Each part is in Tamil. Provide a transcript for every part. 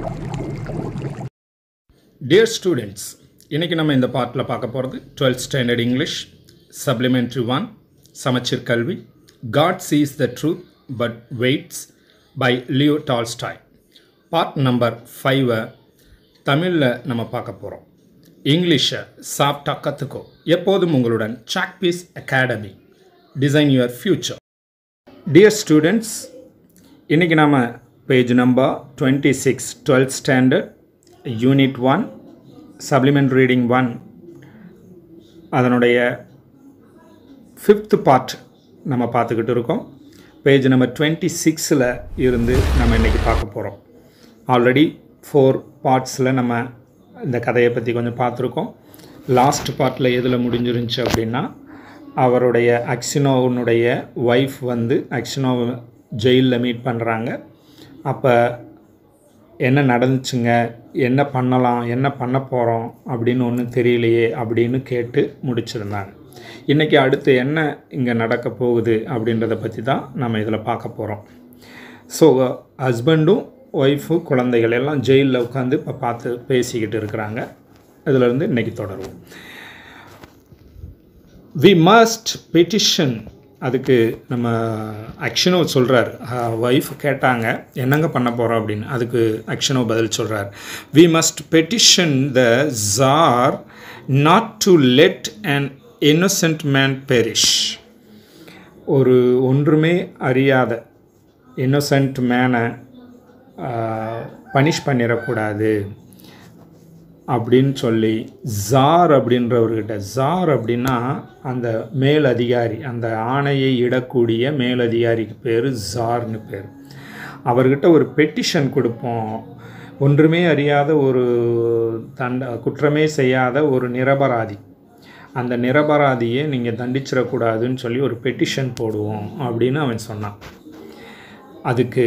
டியர் ஸ்டூடெண்ட்ஸ் இன்றைக்கி நம்ம இந்த பார்ட்டில் பார்க்க போகிறது twelfth standard English supplementary one சமச்சீர் கல்வி God sees the truth but waits by Leo Tolstoy part number ஃபைவை தமிழில் நம்ம பார்க்க போகிறோம் இங்கிலீஷை சாஃப்டாக கற்றுக்கோ எப்போதும் உங்களுடன் chalk piece academy design your future dear students இன்றைக்கி நாம் page number twenty six twelfth standard unit one supplement reading one அதனுடைய ஃபிஃப்த் பார்ட் நம்ம பார்த்துக்கிட்டு இருக்கோம் பேஜ் நம்பர் டுவெண்ட்டி சிக்ஸில் இருந்து நம்ம இன்றைக்கி பார்க்க போகிறோம் ஆல்ரெடி ஃபோர் பார்ட்ஸில் நம்ம இந்த கதையை பற்றி கொஞ்சம் பார்த்துருக்கோம் லாஸ்ட் பார்ட்டில் எதில் முடிஞ்சிருந்துச்சு அப்படின்னா அவருடைய அக்சினோவனுடைய ஒய்ஃப் வந்து அக்சினோவை ஜெயிலில் மீட் பண்ணுறாங்க அப்போ என்ன நடந்துச்சுங்க என்ன பண்ணலாம் என்ன பண்ண போகிறோம் அப்படின்னு ஒன்றும் தெரியலையே அப்படின்னு கேட்டு முடிச்சிருந்தாங்க இன்றைக்கி அடுத்து என்ன இங்கே நடக்க போகுது அப்படின்றத பற்றி தான் நம்ம இதில் பார்க்க போகிறோம் ஸோ ஹஸ்பண்டும் ஒய்ஃபு குழந்தைகள் எல்லாம் ஜெயிலில் உட்காந்து இப்போ பார்த்து பேசிக்கிட்டு இருக்கிறாங்க இதிலேருந்து இன்றைக்கி தொடருவோம் வி மஸ்ட் பெட்டிஷன் அதுக்கு நம்ம அக்ஷனோ சொல்கிறார் ஒய்ஃப் கேட்டாங்க என்னங்க பண்ண போகிறோம் அப்படின்னு அதுக்கு அக்ஷனோ பதில் சொல்கிறார் we must petition the Tsar not to let and innocent man perish ஒரு ஒன்றுமே அறியாத இன்னசென்ட் மேனை பனிஷ் பண்ணிடக்கூடாது அப்படின்னு சொல்லி ஜார் அப்படின்றவர்கிட்ட ஜார் அப்படின்னா அந்த மேலதிகாரி அந்த ஆணையை இடக்கூடிய மேலதிகாரிக்கு பேர் ஜார்னு பேர் அவர்கிட்ட ஒரு பெட்டிஷன் கொடுப்போம் ஒன்றுமே அறியாத ஒரு தண்ட குற்றமே செய்யாத ஒரு நிரபராதி அந்த நிரபராதியை நீங்கள் தண்டிச்சிடக்கூடாதுன்னு சொல்லி ஒரு பெட்டிஷன் போடுவோம் அப்படின்னு அவன் சொன்னான் அதுக்கு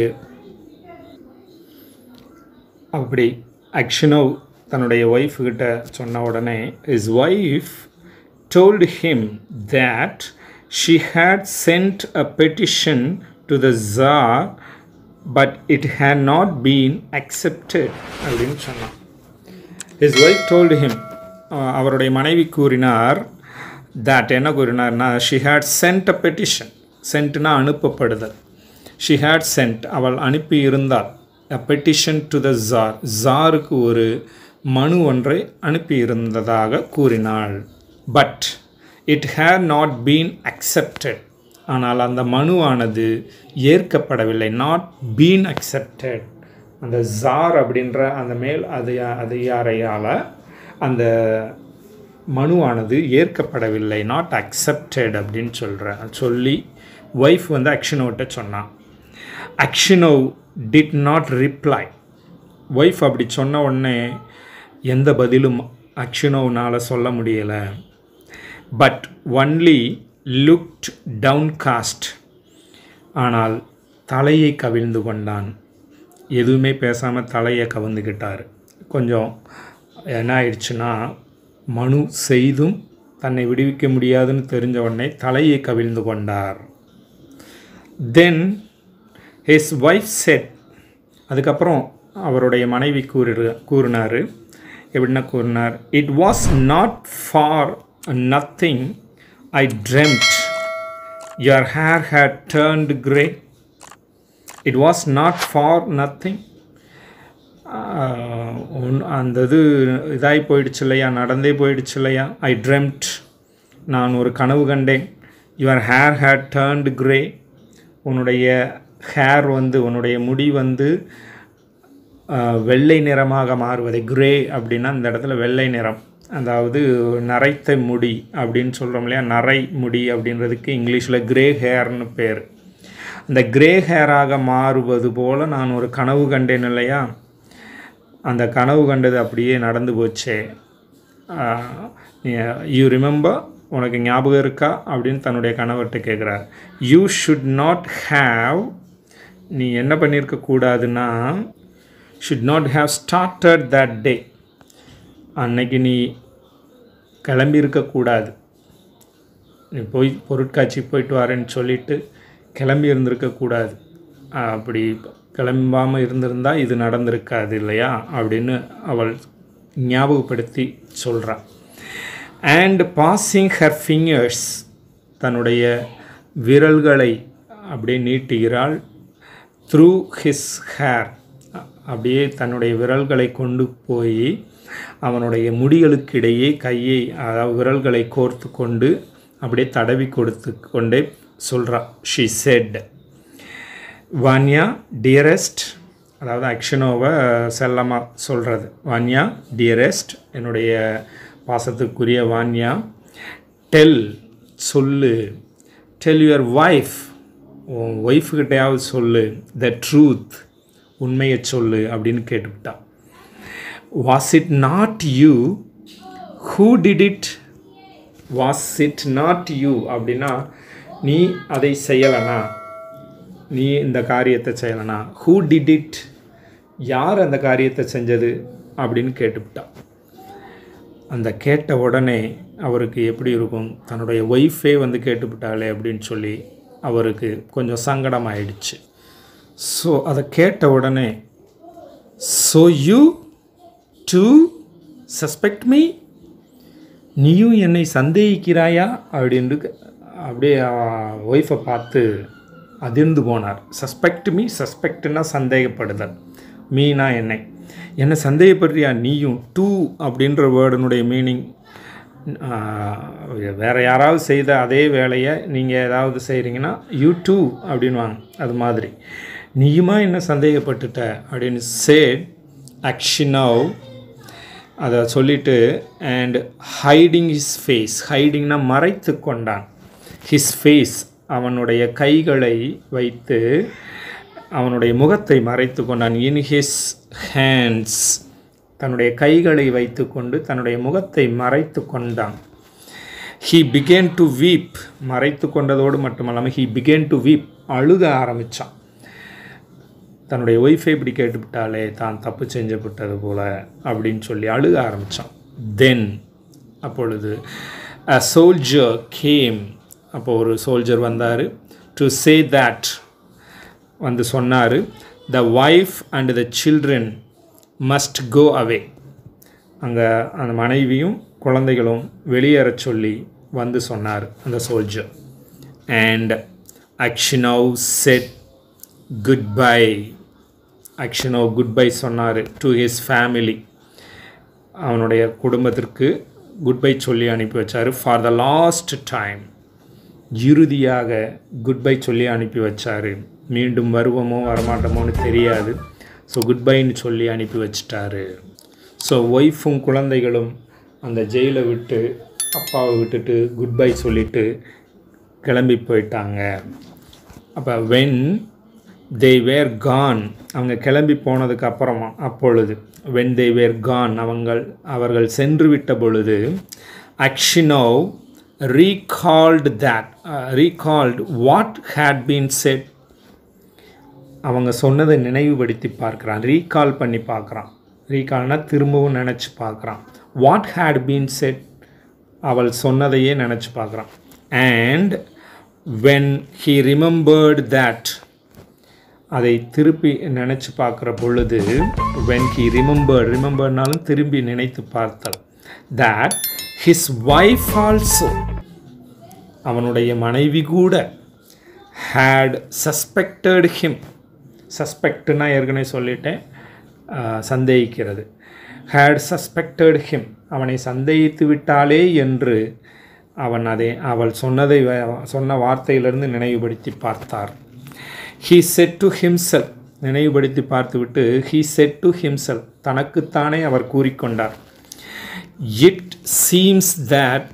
அப்படி அக்ஷனோ தன்னுடைய ஒய்ஃப்கிட்ட சொன்ன உடனே his wife told him that she had sent a petition to the Tsar but it had not been accepted அப்படின்னு சொன்னான் இஸ் ஒய்ஃப் டோல்டு ஹிம் அவருடைய மனைவி கூறினார் தட் என்ன கூறினார்னா she had sent a petition சென்ட்னா அனுப்பப்படுதல் ஷி ஹேட் சென்ட் அவள் அனுப்பி இருந்தாள் a petition to the Tsar ஜாருக்கு ஒரு மனு ஒன்றை அனுப்பியிருந்ததாக கூறினாள் but it had not been accepted ஆனால் அந்த மனுவானது ஏற்கப்படவில்லை நாட் பீன் அக்செப்டட் அந்த ஜார் அப்படின்ற அந்த மேல் அது அதிகாரையால் அந்த மனுவானது ஏற்கப்படவில்லை நாட் அக்செப்டட் அப்படின்னு சொல்கிறேன் சொல்லி ஒய்ஃப் வந்து அக்ஷனோட்ட சொன்னான் Aksionov did not reply wife அப்படி சொன்ன உடனே எந்த பதிலும் அக்ஷனோனால் சொல்ல முடியலை but only looked downcast ஆனால் தலையை கவிழ்ந்து கொண்டான் எதுவுமே பேசாமல் தலையை கவிழ்ந்துக்கிட்டார் கொஞ்சம் என்ன ஆயிடுச்சுன்னா மனு செய்தும் தன்னை விடுவிக்க முடியாதுன்னு தெரிஞ்ச உடனே தலையை கவிழ்ந்து கொண்டார் தென் ஹிஸ் ஒய்ஃப் செட் அதுக்கப்புறம் அவருடைய மனைவி கூறி கூறினார் எப்படின்னா கூறினார் it was not for nothing I dreamt your hair had turned grey it was not for nothing அந்த இது இதாகி போயிடுச்சு இல்லையா நடந்தே போயிடுச்சு இல்லையா ஐ ட்ரெம்ட் நான் ஒரு கனவு கண்டேன் your hair had turned grey உன்னுடைய ஹேர் வந்து உன்னுடைய முடி வந்து வெள்ளை நிறமாக மாறுவதை கிரே அப்படின்னா இந்த இடத்துல வெள்ளை நிறம் அதாவது நரைத்த முடி அப்படின்னு சொல்கிறோம் இல்லையா நரை முடி அப்படின்றதுக்கு இங்கிலீஷில் கிரே ஹேர்னு பேர் அந்த கிரே ஹேராக மாறுவது போல் நான் ஒரு கனவு கண்டேன் இல்லையா அந்த கனவு கண்டது அப்படியே நடந்து போச்சே யூ ரிமெம்பர் உனக்கு ஞாபகம் இருக்கா அப்படின்னு தன்னுடைய கணவர்கிட்ட கேட்குறார் யூ ஷுட் நாட் ஹாவ் நீ என்ன பண்ணியிருக்க கூடாதுன்னா should not have started that day அன்னைக்கு நீ கிளம்பி இருக்கக்கூடாது நீ போய் பொருட்காட்சி போயிட்டு வரேன்னு சொல்லிட்டு கிளம்பி இருந்திருக்கக்கூடாது அப்படி கிளம்பாமல் இருந்திருந்தா இது நடந்திருக்காது இல்லையா அப்படின்னு அவள் ஞாபகப்படுத்தி சொல்கிறாள் அண்ட் பாசிங் ஹர் ஃபிங்கர்ஸ் தன்னுடைய விரல்களை அப்படியே நீட்டுகிறாள் த்ரூ ஹிஸ் ஹேர் அப்படியே தன்னுடைய விரல்களை கொண்டு போய் அவனுடைய முடிகளுக்கிடையே கையை அதாவது விரல்களை கோர்த்து கொண்டு அப்படியே தடவி கொடுத்து கொண்டே சொல்கிறா ஷி செட் வான்யா டியரஸ்ட் அதாவது அக்ஷனோவை செல்லமாக சொல்கிறது வான்யா டியரஸ்ட் என்னுடைய பாசத்துக்குரிய வான்யா டெல் சொல்லு டெல் யுவர் ஒய்ஃப் உன் ஒய்ஃபுக்கிட்டையாவது சொல்லு த ட்ரூத் உண்மையை சொல்லு அப்படின்னு கேட்டுவிட்டா was it not you who did it was it not you அப்படின்னா நீ அதை செய்யலைனா நீ இந்த காரியத்தை செய்யலைனா ஹூ டிட் இட் யார் அந்த காரியத்தை செஞ்சது அப்படின்னு கேட்டுவிட்டா அந்த கேட்ட உடனே அவருக்கு எப்படி இருக்கும் தன்னுடைய ஒய்ஃபே வந்து கேட்டுவிட்டாளே அப்படின்னு சொல்லி அவருக்கு கொஞ்சம் சங்கடம் ஆயிடுச்சு ஸோ அதை கேட்ட உடனே so you too suspect me நீயும் என்னை சந்தேகிக்கிறாயா அப்படின்ட்டு அப்படியே ஒய்ஃபை பார்த்து அதிர்ந்து போனார் சஸ்பெக்ட் மீ சஸ்பெக்ட்னா சந்தேகப்படுதல் மீனா என்னை என்னை சந்தேகப்படுறியா நீயும் டூ அப்படின்ற வேர்டனுடைய மீனிங் வேறு யாராவது செய்த அதே வேலையை நீங்கள் ஏதாவது செய்கிறீங்கன்னா யூ டூ அப்படின்வாங்க அது மாதிரி நீயுமா என்ன சந்தேகப்பட்டுட்ட அப்படின்னு சேட் அக்ஷினவ் அதை சொல்லிட்டு அண்ட் ஹைடிங் ஹிஸ் ஃபேஸ் ஹைடிங்னா மறைத்து கொண்டான் ஹிஸ் ஃபேஸ் அவனுடைய கைகளை வைத்து அவனுடைய முகத்தை மறைத்து கொண்டான் இன் ஹிஸ் ஹேண்ட்ஸ் தன்னுடைய கைகளை வைத்துக்கொண்டு தன்னுடைய முகத்தை மறைத்து கொண்டான் ஹீ பிகேன் டு வீப் மறைத்து கொண்டதோடு மட்டுமல்லாமல் ஹீ பிகேன் டு வீப் அழுக ஆரம்பித்தான் தன்னுடைய ஒய்ஃபை இப்படி கேட்டுவிட்டாலே தான் தப்பு செஞ்சு விட்டது போல் அப்படின்னு சொல்லி அழுக ஆரம்பித்தான் தென் அப்பொழுது அ சோல்ஜர் கேம் அப்போ ஒரு சோல்ஜர் வந்தார் டு சே தட் வந்து சொன்னார் the wife and the children must go away அங்கே அந்த மனைவியும் குழந்தைகளும் வெளியேறச் சொல்லி வந்து சொன்னார் அந்த soldier and Aksionov said goodbye Aksionov goodbye சொன்னார் டு ஹிஸ் ஃபேமிலி அவனுடைய குடும்பத்திற்கு குட் பை சொல்லி அனுப்பி வச்சார் ஃபார் த லாஸ்ட் டைம் இறுதியாக குட் பை சொல்லி அனுப்பி வச்சார் மீண்டும் வருவோமோ வரமாட்டோமோன்னு தெரியாது ஸோ குட் பைன்னு சொல்லி அனுப்பி வச்சிட்டாரு ஸோ ஒய்ஃபும் குழந்தைகளும் அந்த ஜெயிலை விட்டு அப்பாவை விட்டுட்டு குட் பை சொல்லிட்டு கிளம்பி போயிட்டாங்க அப்போ வென் தே வேர் கான் அவங்க கிளம்பி போனதுக்கு அப்புறமா அப்பொழுது வென் தே வேர் கான் அவங்கள் அவர்கள் சென்று விட்ட பொழுது Aksionov recalled that recalled what had been said அவங்க சொன்னதை நினைவுபடுத்தி பார்க்குறான் ரீகால் பண்ணி பார்க்குறான் ரீகால்னா திரும்பவும் நினச்சி பார்க்குறான் வாட் ஹேட் பீன் செட் அவள் சொன்னதையே நினச்சி பார்க்குறான் and when he remembered that அதை திருப்பி நினச்சி பார்க்குற பொழுது வென் ஹி ரிமெம்பர் ரிமெம்பர்னாலும் திரும்பி நினைத்து பார்த்தல் that his wife also அவனுடைய மனைவி கூட had suspected him சஸ்பெக்ட்னா ஏற்கனவே சொல்லிட்டேன் ஆஹ், சந்தேகிக்கிறது had suspected him அவனை சந்தேகித்து விட்டாளே என்று அவன் அதை அவள் சொன்னதை வ- சொன்ன வார்த்தையிலிருந்து நினைவுபடுத்தி பார்த்தார் he said to himself நினைவுபடுத்தி பார்த்துவிட்டு he said to himself தனக்குத்தானே அவர் கூறிக்கொண்டார் it seems that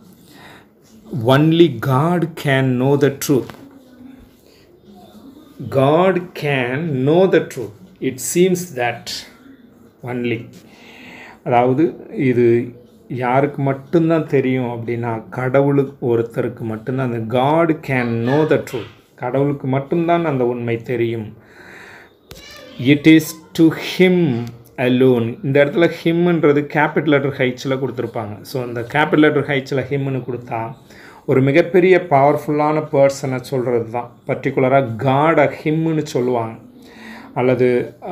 only God can know the truth God can know the truth it seems that only அதாவது இது யாருக்கு மட்டும்தான் தெரியும் அப்படின்னா கடவுளுக்கு ஒருத்தருக்கு மட்டும்தான் அந்த God can know the truth கடவுளுக்கு மட்டும்தான் அந்த உண்மை தெரியும் it is to him alone இந்த இடத்துல ஹிம்ன்றது கேபிட்டல் லெட்டர் ஹைட்ஸில் கொடுத்துருப்பாங்க ஸோ அந்த கேபிட்டல் லெட்டர் ஹைட்ஸில் ஹிம்னு கொடுத்தா ஒரு மிகப்பெரிய பவர்ஃபுல்லான பர்சனை சொல்கிறது தான் பர்டிகுலராக காடை ஹிம்னு சொல்லுவாங்க அல்லது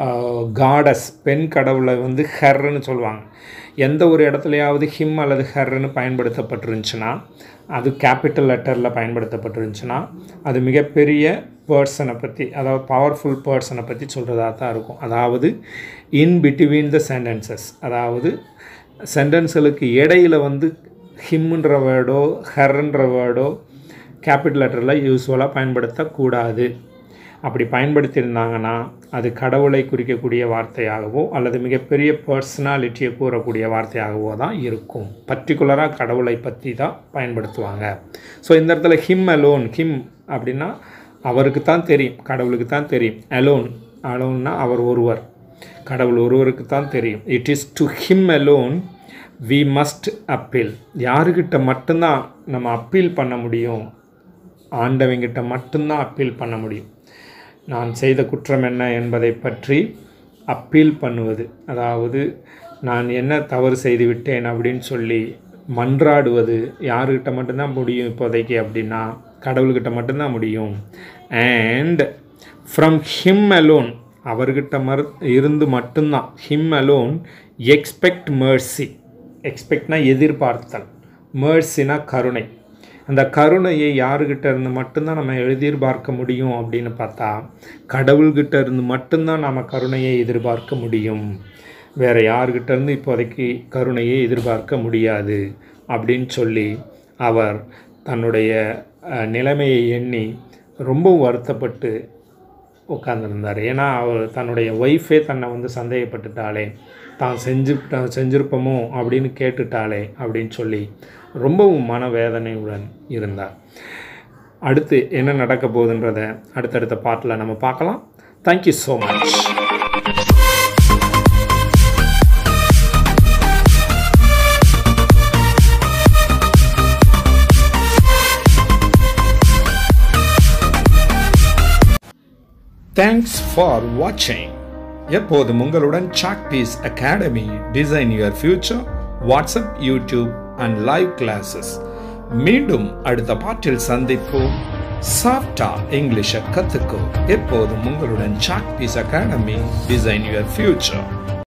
காடஸ் பெண் கடவுளை வந்து ஹர்ன்னு சொல்லுவாங்க எந்த ஒரு இடத்துலையாவது ஹிம் அல்லது ஹர்ன்னு பயன்படுத்தப்பட்டிருந்துச்சுன்னா அது கேபிட்டல் லெட்டரில் பயன்படுத்தப்பட்டிருந்துச்சுன்னா அது மிகப்பெரிய பர்சனை பற்றி அதாவது பவர்ஃபுல் பர்சனை பற்றி சொல்கிறதா தான் இருக்கும் அதாவது இன் பிட்வீன் த சென்டென்சஸ் அதாவது சென்டென்ஸ்களுக்கு இடையில வந்து ஹிம்ன்ற வேர்டோ ஹர்ன்ற வேர்டோ கேபிட்டல் லெட்டரில் யூஸ்வலாக பயன்படுத்தக்கூடாது அப்படி பயன்படுத்தியிருந்தாங்கன்னா அது கடவுளை குறிக்கக்கூடிய வார்த்தையாகவோ அல்லது மிகப்பெரிய பர்சனாலிட்டியை கூறக்கூடிய வார்த்தையாகவோ தான் இருக்கும் பர்டிகுலராக கடவுளை பற்றி தான் பயன்படுத்துவாங்க ஸோ இந்த இடத்துல ஹிம் அலோன் ஹிம் அப்படின்னா அவருக்கு தான் தெரியும் கடவுளுக்கு தான் தெரியும் அலோன் அலோன்னா அவர் ஒருவர் கடவுள் ஒருவருக்கு தான் தெரியும் it is to him alone we must appeal யாருக்கிட்ட மட்டும்தான் நம்ம அப்பீல் பண்ண முடியும் ஆண்டவங்கிட்ட மட்டும்தான் அப்பீல் பண்ண முடியும் நான் செய்த குற்றம் என்ன என்பதை பற்றி அப்பீல் பண்ணுவது அதாவது நான் என்ன தவறு செய்து விட்டேன் அப்படின்னு சொல்லி மன்றாடுவது யாருக்கிட்ட மட்டும்தான் முடியும் இப்போதைக்கு அப்படின்னா கடவுள்கிட்ட மட்டும்தான் முடியும் அண்ட் ஃப்ரம் ஹிம் அலோன் அவர்கிட்ட மறு இருந்து மட்டும்தான் ஹிம் அலோன் எக்ஸ்பெக்ட் மேர்சி எக்ஸ்பெக்ட்னா எதிர்பார்த்தல் மேர்சினா கருணை அந்த கருணையை யாருக்கிட்ட இருந்து மட்டும்தான் நம்ம எதிர்பார்க்க முடியும் அப்படின்னு பார்த்தா கடவுள்கிட்ட இருந்து மட்டும்தான் நம்ம கருணையை எதிர்பார்க்க முடியும் வேறு யாருக்கிட்ட இருந்து இப்போதைக்கு கருணையை எதிர்பார்க்க முடியாது அப்படின்னு சொல்லி அவர் தன்னுடைய அஹ், நிலைமையை எண்ணி ரொம்பவும் வருத்தப்பட்டு உட்காந்துருந்தார் ஏன்னா அவர் தன்னுடைய ஒய்ஃபே தன்னை வந்து சந்தேகப்பட்டுட்டாளே தான் செஞ்சு செஞ்சிருப்போமோ அப்படின்னு கேட்டுட்டாளே அப்படின்னு சொல்லி ரொம்பவும் மனவேதனையுடன் இருந்தார் அடுத்து என்ன நடக்க போகுதுன்றதை அடுத்தடுத்த பாட்டில் நம்ம பார்க்கலாம் thank you so much thanks for வாட்சிங் எப்போதும் உங்களுடன் chalk piece academy design your future WhatsApp YouTube and live classes மீண்டும் அடுத்த பாட்டில் சந்திப்போம் சாஃப்டா இங்கிலீஷை கற்றுக்கோ எப்போதும் உங்களுடன் chalk piece academy design your future